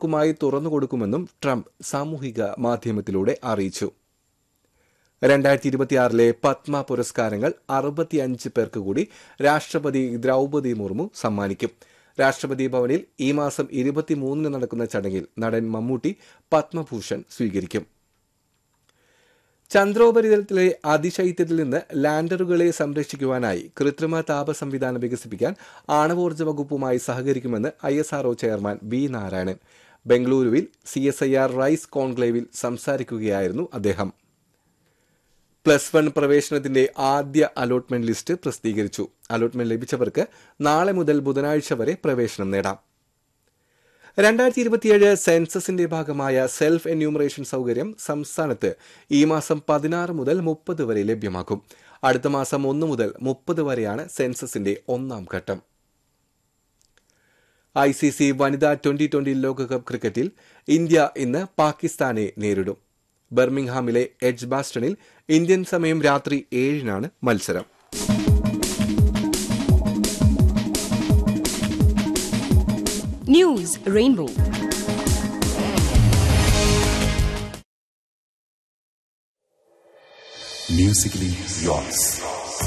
എല്ലാവർക്കുമായി തുറന്നുകൊടുക്കുമെന്നും ട്രംപ് സാമൂഹിക മാധ്യമത്തിലൂടെ അറിയിച്ചു രണ്ടായിരത്തി ഇരുപത്തിയാറിലെ പത്മ പുരസ്കാരങ്ങൾ അറുപത്തിയഞ്ച് പേർക്ക് കൂടി രാഷ്ട്രപതി ദ്രൗപതി മുർമു സമ്മാനിക്കും രാഷ്ട്രപതി ഭവനിൽ ഈ മാസം ഇരുപത്തിമൂന്നിന് നടക്കുന്ന ചടങ്ങിൽ നടൻ മമ്മൂട്ടി പത്മഭൂഷൺ സ്വീകരിക്കും ചന്ദ്രോപരിതലത്തിലെ അതിശൈത്യത്തിൽ നിന്ന് ലാൻഡറുകളെ സംരക്ഷിക്കുവാനായി കൃത്രിമ താപ സംവിധാനം വികസിപ്പിക്കാൻ ആണവോർജ്ജ വകുപ്പുമായി സഹകരിക്കുമെന്ന് I S RO chairman B Narayanan ബംഗളൂരുവിൽ C S I R rise കോൺക്ലേവിൽ സംസാരിക്കുകയായിരുന്നു അദ്ദേഹം പ്ലസ് വൺ പ്രവേശനത്തിന്റെ ആദ്യ അലോട്ട്മെന്റ് ലിസ്റ്റ് പ്രസിദ്ധീകരിച്ചു അലോട്ട്മെന്റ് ലഭിച്ചവർക്ക് നാളെ മുതൽ ബുധനാഴ്ച വരെ പ്രവേശനം നേടാം രണ്ടായിരത്തി ഇരുപത്തിയേഴ് സെൻസസിന്റെ ഭാഗമായ സെൽഫ് എന്യൂമറേഷൻ സൗകര്യം സംസ്ഥാനത്ത് ഈ മാസം പതിനാറ് മുതൽ മുപ്പത് വരെ ലഭ്യമാക്കും അടുത്ത മാസം ഒന്ന് മുതൽ മുപ്പത് വരെയാണ് സെൻസസിന്റെ ഒന്നാം ഘട്ടം ഐ സി സി വനിതാ ട്വന്റി ട്വന്റി ലോകകപ്പ് ക്രിക്കറ്റിൽ ഇന്ത്യ ഇന്ന് പാകിസ്ഥാനെ നേരിടും ബർമിംഗ്ഹാമിലെ എഡ്ജ് ബാസ്റ്റണിൽ ഇന്ത്യൻ സമയം രാത്രി ഏഴിനാണ് മത്സരം News Rainbow. Musically yours.